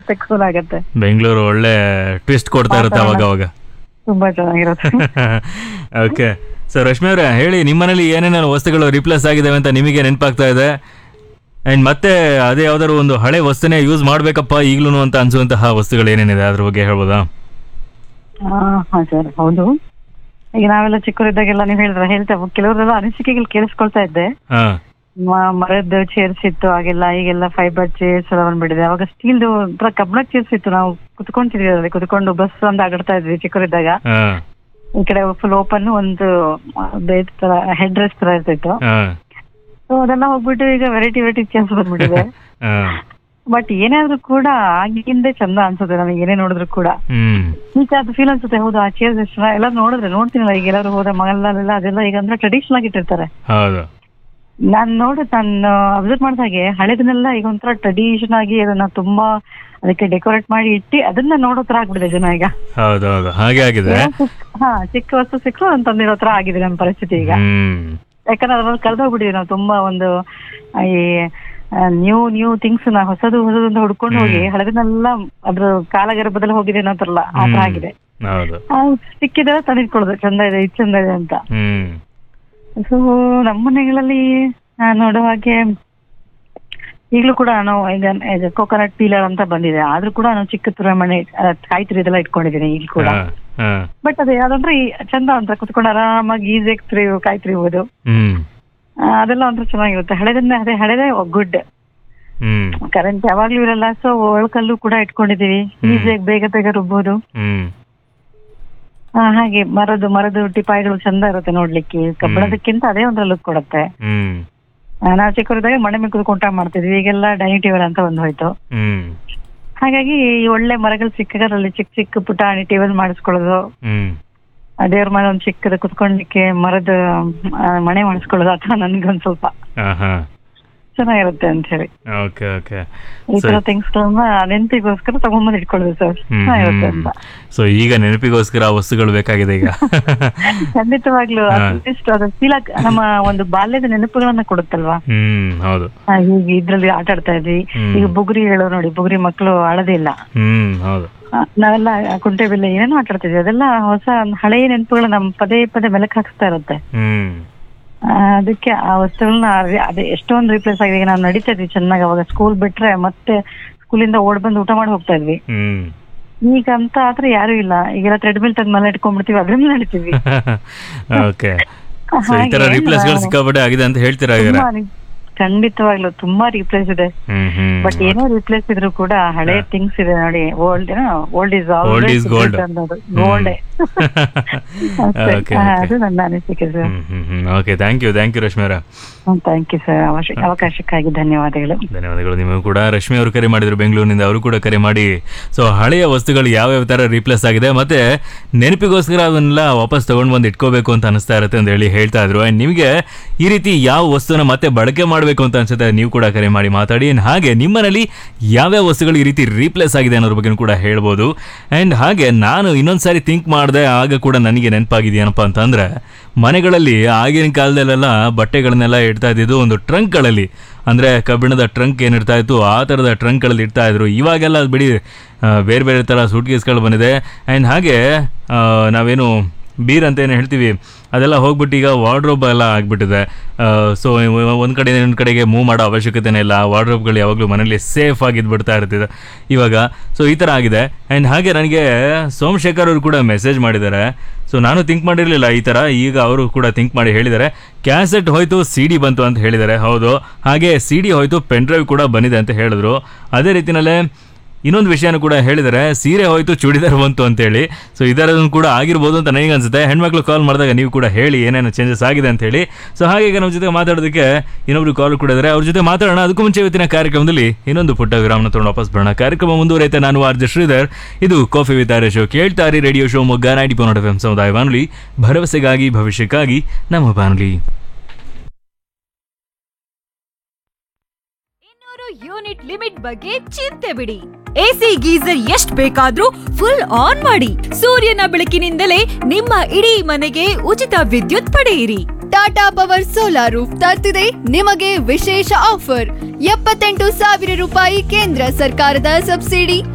ಮತ್ತೆ ಕೂಲ್ ಆಗತ್ತೆ ಬೆಂಗಳೂರು ಒಳ್ಳೆ ಟ್ವಿಸ್ಟ್ ಕೊಡ್ತಾ ಇರುತ್ತೆ ಅವಾಗ ಅವಾಗ ತುಂಬಾ ಚೆನ್ನಾಗಿರುತ್ತೆ ಓಕೆ ಸೊ ರಶ್ಮಿ ಅವರೇ ಹೇಳಿ ನಿಮ್ಮನೇಲಿ ಏನೇನೆಲ್ಲ ವಸ್ತುಗಳು ರಿಪ್ಲೇಸ್ ಆಗಿದಾವೆ ಅಂತ ನಿಮಗೆ ನೆನಪಾಗ್ತಾ ಇದೆ ಆ್ಯಂಡ್ ಮತ್ತೆ ಅದೇ ಯಾವ್ದಾದ್ರು ಒಂದು ಹಳೆ ವಸ್ತುನೇ ಯೂಸ್ ಮಾಡ್ಬೇಕಪ್ಪ ಈಗ್ಲೂ ಅಂತ ಅನ್ಸುವಂತಹ ವಸ್ತುಗಳು ಏನೇನಿದೆ ಅದ್ರ ಬಗ್ಗೆ ಹೇಳ್ಬೋದಾ ಹಾ ಹಾ ಸರ್ ಹೌದು ಈಗ ನಾವೆಲ್ಲ ಚಿಕ್ಕವರಿದ್ದಾಗೆಲ್ಲ ನೀವು ಹೇಳಿದ್ರೆ ಹೇಳ್ತಾ ಕೆಲವರೆಲ್ಲ ಅನಿಸಿಕೆಗಳು ಕೇಳಿಸ್ಕೊಳ್ತಾ ಇದ್ದೆ ಹಾ ಮ- ಮರದ್ದು ಚೇರ್ಸ್ ಇತ್ತು ಆಗೆಲ್ಲ ಈಗೆಲ್ಲ ಫೈಬರ್ ಚೇರ್ಸ್ ಎಲ್ಲ ಬಂದ್ಬಿಟ್ಟಿದೆ ಅವಾಗ ಸ್ಟೀಲ್ದು ಒಂಥರ ಕಬ್ಬಣದ ಚೇರ್ಸ್ ಇತ್ತು ನಾವು ಕುತ್ಕೊಂತಿದ್ವಿ ಅದ್ರಲ್ಲಿ ಕುತ್ಕೊಂಡು ಬಸ್ ಒಂದು ಆಗಾಡ್ತಾ ಇದ್ವಿ ಚಿಕ್ಕವರಿದ್ದಾಗ ಹಾ ಈ ಕಡೆ ಫುಲ್ ಓಪನ್ ಒಂದು ಬೇಸ್ ತರ ಹೆಡ್ ರೆಸ್ಟ್ ತರ ಇರ್ತಿತ್ತು ಹಾ ಸೊ ಅದೆಲ್ಲ ಹೋಗ್ಬಿಟ್ಟು ಈಗ ವೆರೈಟಿ ವೆರೈಟಿ ಚೇರ್ಸ್ ಬಂದ್ಬಿಟ್ಟಿದೆ ಹಾ ಬಟ್ ಏನೇ ಆದ್ರೂ ಕೂಡ ಆಗಿಂದೇ ಚಂದ ಅನ್ಸುತ್ತೆ ನಮಗೆ ಏನೇ ನೋಡಿದ್ರು ಕೂಡ ಹ್ಮ್ ಈಗ ಅದು ಫೀಲ್ ಅನ್ಸುತ್ತೆ ಹೌದು ಆ ಚೇರ್ಸ್ ಎಷ್ಟು ಎಲ್ಲ ನೋಡಿದ್ರೆ ನೋಡ್ತೀನಲ್ಲ ಈಗ ಎಲ್ಲರೂ ಹೋದ ಮಗಲೆಲ್ಲ ಅದೆಲ್ಲ ಈಗ ಅಂದ್ರೆ ಟ್ರೆಡಿಷನಲ್ ಆಗಿ ಇಟ್ಟಿರ್ತಾರೆ ಹೌದು ನಾನ್ ನೋಡ ನಾನು ಅಬ್ಸರ್ವ್ ಮಾಡಿದ ಹಾಗೆ ಹಳೆದನ್ನೆಲ್ಲ ಈಗ ಒಂಥರ ಟ್ರೆಡಿಷನ್ ಆಗಿ ಅದನ್ನ ತುಂಬಾ ಅದಕ್ಕೆ ಡೆಕೋರೇಟ್ ಮಾಡಿ ಇಟ್ಟು ಅದನ್ನ ನೋಡೋ ತರ ಆಗ್ಬಿಡಿದೆ ಜನ ಈಗ ಹೌದು ಹೌದು ಹಾಗೆ ಆಗಿದೆ ಹಾ ಚಿಕ್ಕ ವಸ್ತು ಸಿಕ್ಕರು ಅದನ್ನ ತಂದಿರೋ ತರ ಆಗಿದೆ ನಮ್ಮ ಪರಿಸ್ಥಿತಿ ಈಗ ಹ್ಮ್ ಯಾಕಂದ್ರೆ ಅದ್ರಲ್ಲಿ ಕಳೆದೋಗ್ಬಿಟ್ಟಿದೆ ನಾವು ತುಂಬಾ ಒಂದು ಆ, ಈ ನ್ಯೂ ನ್ಯೂ ಥಿಂಗ್ಸ್ ನ ಹೊಸದು ಹೊಸದು ಅಂತ ಹುಡ್ಕೊಂಡು ಹೋಗಿ ಹಳೆದನ್ನೆಲ್ಲ ಅದ್ರ ಕಾಲಗರ್ಭದಲ್ಲಿ ಹೋಗಿದೆ ಅನ್ನೋ ತರ ಆ ತರ ಆಗಿದೆ ಹೌದು ಆ, ಸಿಕ್ಕಿದ್ರೆ ತಂದಿಟ್ಕೊಳ್ಳೋದು ಚಂದ ಇದೆ ಇದು ಚಂದ ಇದೆ ಅಂತ ಹ್ಮ್ ಸೊ ನಮ್ಮ ಮನೆಗಳಲ್ಲಿ ನಾನ್ ನೋಡೋ ಹಾಗೆ ಈಗಲೂ ಕೂಡ ನಾವು ಈಗ ಕೋಕೋನಟ್ ಪೀಲರ್ ಅಂತ ಬಂದಿದೆ ಆದ್ರೂ ಕೂಡ ನಾನು ಚಿಕ್ಕ ತುರ ಮನೆ ಕಾಯಿ ತುರಿ ಇದೆಲ್ಲ ಇಟ್ಕೊಂಡಿದ್ದೀನಿ ಈಗ ಕೂಡ ಹಾ ಹಾ ಬಟ್ ಅದು ಯಾವ್ದಂದ್ರೆ ಈ ಚಂದ ಅಂತ ಕುತ್ಕೊಂಡು ಆರಾಮಾಗಿ ಈಸಿಯಾಗಿ ತುರಿ ಕಾಯಿ ತುರಿಬೋದು ಹ್ಮ್ ಆ, ಅದೆಲ್ಲ ಒಂಥರ ಚೆನ್ನಾಗಿರುತ್ತೆ ಹಳೆದನ್ನೇ ಅದೇ ಹಳೆದೇ ಗುಡ್ ಹ್ಮ್ ಕರೆಂಟ್ ಯಾವಾಗ್ಲೂ ಇರಲ್ಲ ಸೊ ಒಳಕಲ್ಲು ಕೂಡ ಇಟ್ಕೊಂಡಿದೀವಿ ಈಸಿಯಾಗಿ ಬೇಗ ಬೇಗ ರುಬ್ಬೋದು ಹ್ಮ್ ಆ, ಹಾಗೆ ಮರದ್ದು ಮರದ ಟಿಪಾಯಿಗಳು ಚಂದ ಇರುತ್ತೆ ನೋಡ್ಲಿಕ್ಕೆ ಕಬ್ಬಣದಕ್ಕಿಂತ ಅದೇ ಒಂಥರ ಲುಕ್ ಕೊಡುತ್ತೆ ಹ್ಮ್ ಆ, ನಾವು ಚಿಕ್ಕವರಿದ್ದಾಗ ಮನೆ ಮೇಲೆ ಕುತ್ಕೊಂಡು ಊಟ ಮಾಡ್ತಿದ್ವಿ ಈಗೆಲ್ಲ ಡೈನಿಂಗ್ ಟೇಬಲ್ ಅಂತ ಒಂದು ಹೋಯ್ತು ಹ್ಮ್ ಹಾಗಾಗಿ ಈ ಒಳ್ಳೆ ಮರಗಳು ಸಿಕ್ಕಾಗ ಅದ್ರಲ್ಲಿ ಚಿಕ್ಕ ಚಿಕ್ಕ ಪುಟಾಣಿ ಟೇಬಲ್ ಮಾಡಿಸ್ಕೊಳ್ಳೋದು ಹ್ಮ್ ಆ ದೇವ್ರ ಮನೆ ಒಂದು ಚಿಕ್ಕದ ಕುತ್ಕೊಳ್ಳಿಕ್ಕೆ ಮರದ ಆ, ಮನೆ ಮಾಡಿಸ್ಕೊಳ್ಳೋದು ಅಥವಾ ನನ್ಗೊಂದ್ ಸ್ವಲ್ಪ ಹಾ ಹಾ ಚೆನ್ನಾಗಿರುತ್ತೆ ಅಂತ ಹೇಳಿ ಓಕೆ ಓಕೆ ಈ ತರ ಥಿಂಗ್ಸ್ ಗಳನ್ನ ನೆನಪಿಗೋಸ್ಕರ ತಗೊಂಬಂದ್ ಇಟ್ಕೊಳ್ಳೋದು ಸರ್ ಚೆನ್ನಾಗಿರುತ್ತೆ ಅಂತ ಸೊ ಈಗ ನೆನಪಿಗೋಸ್ಕರ ಆ ವಸ್ತುಗಳು ಬೇಕಾಗಿದೆ ಈಗ ಖಂಡಿತವಾಗ್ಲೂ ಅಟ್ಲೀಸ್ಟ್ ಅದು ಫೀಲ್ ನಮ್ಮ ಒಂದು ಬಾಲ್ಯದ ನೆನಪುಗಳನ್ನ ಕೊಡುತ್ತಲ್ವಾ ಹ್ಮ್ ಹೌದು ಆ, ಹೀಗೆ ಇದ್ರಲ್ಲಿ ಆಟ ಆಡ್ತಾ ಇದ್ವಿ ಈಗ ಬುಗುರಿ ಹೇಳೋ ನೋಡಿ ಬುಗುರಿ ಮಕ್ಕಳು ಆಡೋದಿಲ್ಲ ಹ್ಮ್ ಹೌದು ಆ, ನಾವೆಲ್ಲ ಕುಂಟೆ ಬಿಲ್ಲೆ ಏನೇನೋ ಆಟ ಆಡ್ತಿದ್ವಿ ಅದೆಲ್ಲ ಹೊಸ ಹಳೆಯ ನೆನಪುಗಳು ನಮ್ ಪದೇ ಪದೇ ಮೆಲಕ್ ಹಾಕ್ಸ್ತಾ ಇರುತ್ತೆ ಹ್ಮ್ ಆ, ಅದಕ್ಕೆ ಆ ವಸ್ತುಗಳನ್ನ ಅದೇ- ಅದೇ ಎಷ್ಟೊಂದು ರಿಪ್ಲೇಸ್ ಆಗಿದೆ ಈಗ ನಾವು ನಡೀತಾ ಇದ್ವಿ ಚೆನ್ನಾಗಿ ಅವಾಗ ಸ್ಕೂಲ್ ಬಿಟ್ರೆ ಮತ್ತೆ ಸ್ಕೂಲಿಂದ ಓಡ್ ಬಂದು ಊಟ ಮಾಡಿ ಹೋಗ್ತಾ ಇದ್ವಿ ಹ್ಮ್ ಈಗ ಅಂತ ಆದ್ರೆ ಯಾರು ಇಲ್ಲ ಈಗೆಲ್ಲ ಥ್ರೆಡ್ಮಿಲ್ ತಂದ್ ಮನೆ ಇಟ್ಕೊಂಡ್ಬಿಡ್ತೀವಿ ಅದ್ರ ಮೇಲೆ ನಡೀತೀವಿ ಓಕೆ ಸೊ ಈ ತರ ಹಾಗೆ ರಿಪ್ಲೇಸ್ಗಳು ನಾವು- ಸಿಕ್ಕಾಪಟ್ಟೆ ಆಗಿದೆ ಅಂತ ಹೇಳ್ತೀರಾ ಈಗ ತುಂಬಾ ರಿ- ಖಂಡಿತವಾಗ್ಲು ತುಂಬಾ ರಿಪ್ಲೇಸ್ ಇದೆ ಹ್ಮ್ ಹ್ಮ್ ಬಟ್ ಏನೋ ರಿಪ್ಲೇಸ್ ಇದ್ರು ಕೂಡ ಹಳೆ ಥಿಂಗ್ಸ್ ಇದೆ ನೋಡಿ old old is Old is gold. ಅನ್ನೋದು ಗೋಲ್ಡ್ ಓಕೆ ಅದು ನನ್ನ ಅನಿಸಿಕೆ ಸರ್ ಹ್ಮ್ ಹ್ಮ್ ಹ್ಮ್ okay thank you thank you Rashmi ಅವರ ಥ್ಯಾಂಕ್ ಯು ಸರ್ ಅವಕಾಶಕ್ಕಾಗಿ ಧನ್ಯವಾದಗಳು ಧನ್ಯವಾದಗಳು ನಿಮಗೂ ಕೂಡ ರಶ್ಮಿ ಅವರು ಕರೆ ಮಾಡಿದ್ರು ಬೆಂಗಳೂರಿನಿಂದ ಅವರು ಕೂಡ ಕರೆ ಮಾಡಿ ಸೊ ಹಳೆಯ ವಸ್ತುಗಳು ಯಾವ್ಯಾವ ಥರ ರೀಪ್ಲೇಸ್ ಆಗಿದೆ ಮತ್ತೆ ನೆನಪಿಗೋಸ್ಕರ ಅದನ್ನೆಲ್ಲ ವಾಪಸ್ ತಗೊಂಡು ಬಂದು ಇಟ್ಕೋಬೇಕು ಅಂತ ಅನಿಸ್ತಾ ಇರುತ್ತೆ ಅಂತ ಹೇಳಿ ಹೇಳ್ತಾ ಇದ್ರು ಆ್ಯಂಡ್ ನಿಮಗೆ ಈ ರೀತಿ ಯಾವ ವಸ್ತುನ ಮತ್ತೆ ಬಳಕೆ ಮಾಡಬೇಕು ಅಂತ ಅನ್ಸುತ್ತೆ ನೀವು ಕೂಡ ಕರೆ ಮಾಡಿ ಮಾತಾಡಿ And ಹಾಗೆ ನಿಮ್ಮನೇಲಿ ಯಾವ್ಯಾವ ವಸ್ತುಗಳು ಈ ರೀತಿ ರೀಪ್ಲೇಸ್ ಆಗಿದೆ ಅನ್ನೋದ್ರ ಬಗ್ಗೆ ಕೂಡ ಹೇಳ್ಬೋದು ಆ್ಯಂಡ್ ಹಾಗೆ ನಾನು ಇನ್ನೊಂದು ಸಾರಿ ಥಿಂಕ್ ಮಾಡಿದೆ ಆಗ ಕೂಡ ನನಗೆ ನೆನಪಾಗಿದೆಯೇನಪ್ಪ ಅಂತಂದ್ರೆ ಮನೆಗಳಲ್ಲಿ ಆಗಿನ ಕಾಲದಲ್ಲೆಲ್ಲ ಬಟ್ಟೆಗಳನ್ನೆಲ್ಲ ಇಡ್ತಾ ಇದ್ದಿದ್ದು ಒಂದು ಟ್ರಂಕ್ಗಳಲ್ಲಿ ಅಂದರೆ ಕಬ್ಬಿಣದ ಟ್ರಂಕ್ ಏನಿರ್ತಾ ಇತ್ತು ಆ ಥರದ ಟ್ರಂಕ್ಗಳಲ್ಲಿ ಇಡ್ತಾ ಇದ್ರು ಇವಾಗೆಲ್ಲ ಅದು ಬಿಡಿ ಆ, ಬೇರೆ ಬೇರೆ ಥರ ಸೂಟ್ ಕೇಸ್ಗಳು ಬಂದಿದೆ ಆ್ಯಂಡ್ ಹಾಗೆ ಆ, ನಾವೇನು ಬೀರ್ ಅಂತ ಏನು ಹೇಳ್ತೀವಿ ಅದೆಲ್ಲ ಹೋಗ್ಬಿಟ್ಟು ಈಗ ವಾರ್ಡ್ರೋಬ್ ಎಲ್ಲ ಆಗಿಬಿಟ್ಟಿದೆ ಸೊ ಒಂದು ಕಡೆ ಇನ್ನೊಂದು ಕಡೆಗೆ ಮೂವ್ ಮಾಡೋ ಅವಶ್ಯಕತೆನೇ ಇಲ್ಲ ವಾರ್ಡ್ರೋಬ್ಗಳು ಯಾವಾಗಲೂ ಮನೇಲಿ ಸೇಫ್ ಆಗಿದ್ದು ಬಿಡ್ತಾ ಇರ್ತಿದೆ ಇವಾಗ ಸೊ ಈ ಥರ ಆಗಿದೆ ಆ್ಯಂಡ್ ಹಾಗೆ ನನಗೆ ಸೋಮಶೇಖರ್ ಅವರು ಕೂಡ ಮೆಸೇಜ್ ಮಾಡಿದ್ದಾರೆ ಸೊ ನಾನು ಥಿಂಕ್ ಮಾಡಿರಲಿಲ್ಲ ಈ ಥರ ಈಗ ಅವರು ಕೂಡ ಥಿಂಕ್ ಮಾಡಿ ಹೇಳಿದ್ದಾರೆ ಕ್ಯಾಸೆಟ್ ಹೋಯ್ತು ಸಿ ಡಿ ಬಂತು ಅಂತ ಹೇಳಿದ್ದಾರೆ ಹೌದು ಹಾಗೆ ಸಿ ಡಿ ಹೋಯ್ತು ಪೆನ್ ಡ್ರೈವ್ ಕೂಡ ಬಂದಿದೆ ಅಂತ ಹೇಳಿದ್ರು ಅದೇ ರೀತಿಯಲ್ಲೇ ಇನ್ನೊಂದು ವಿಷಯನೂ ಕೂಡ ಹೇಳಿದರೆ ಸೀರೆ ಹೋಯ್ತು ಚೂಡಿದಾರ್ ಬಂತು ಅಂತೇಳಿ ಸೊ ಇದರದನ್ನು ಕೂಡ ಆಗಿರ್ಬೋದು ಅಂತ ನನಗೆ ಅನ್ಸುತ್ತೆ ಹೆಣ್ಮಕ್ಳು ಕಾಲ್ ಮಾಡಿದಾಗ ನೀವು ಕೂಡ ಹೇಳಿ ಏನೇನು ಚೇಂಜಸ್ ಆಗಿದೆ ಅಂತ ಹೇಳಿ ಸೊ ಹಾಗೆ ಈಗ ನಮ್ಮ ಜೊತೆ ಮಾತಾಡೋದಕ್ಕೆ ಇನ್ನೊಬ್ರು ಕಾಲ್ ಕೂಡ ಇದ್ದಾರೆ ಅವ್ರ ಜೊತೆ ಮಾತಾಡೋಣ ಅದಕ್ಕೂ ಮುಂಚೆ ಇವತ್ತಿನ ಕಾರ್ಯಕ್ರಮದಲ್ಲಿ ಇನ್ನೊಂದು ಪುಟ್ಟ ವಿರಾಮನ ತೊಗೊಂಡು ವಾಪಸ್ ಬರೋಣ ಕಾರ್ಯಕ್ರಮ ಮುಂದುವರೈತೆ ನಾನು ಆರ್ ಜೆ ಶ್ರೀಧರ್ ಇದು ಕಾಫಿ ವಿತ್ ಆರ್ ಶೋ ಕೇಳ್ತಾರಿ radio show Mogga ninety point F ಸಮುದಾಯ ಬಾನುಲಿ ಭರವಸೆಗಾಗಿ ಭವಿಷ್ಯಕ್ಕಾಗಿ ನಮ್ಮ ಬಾನುಲಿ ಇನ್ನೂರು ಯೂನಿಟ್ ಲಿಮಿಟ್ ಬಗ್ಗೆ ಚಿಂತೆ ಬಿಡಿ ಎಸಿ ಗೀಸರ್ ಎಷ್ಟ್ ಬೇಕಾದ್ರೂ ಫುಲ್ ಆನ್ ಮಾಡಿ ಸೂರ್ಯನ ಬೆಳಕಿನಿಂದಲೇ ನಿಮ್ಮ ಇಡೀ ಮನೆಗೆ ಉಚಿತ ವಿದ್ಯುತ್ ಪಡೆಯಿರಿ ಟಾಟಾ ಪವರ್ ಸೋಲಾರ್ ರೂಫ್ ತರ್ತಿದೆ ನಿಮಗೆ ವಿಶೇಷ ಆಫರ್ ಎಪ್ಪತ್ತೆಂಟು ಸಾವಿರ ರೂಪಾಯಿ ಕೇಂದ್ರ ಸರ್ಕಾರದ ಸಬ್ಸಿಡಿ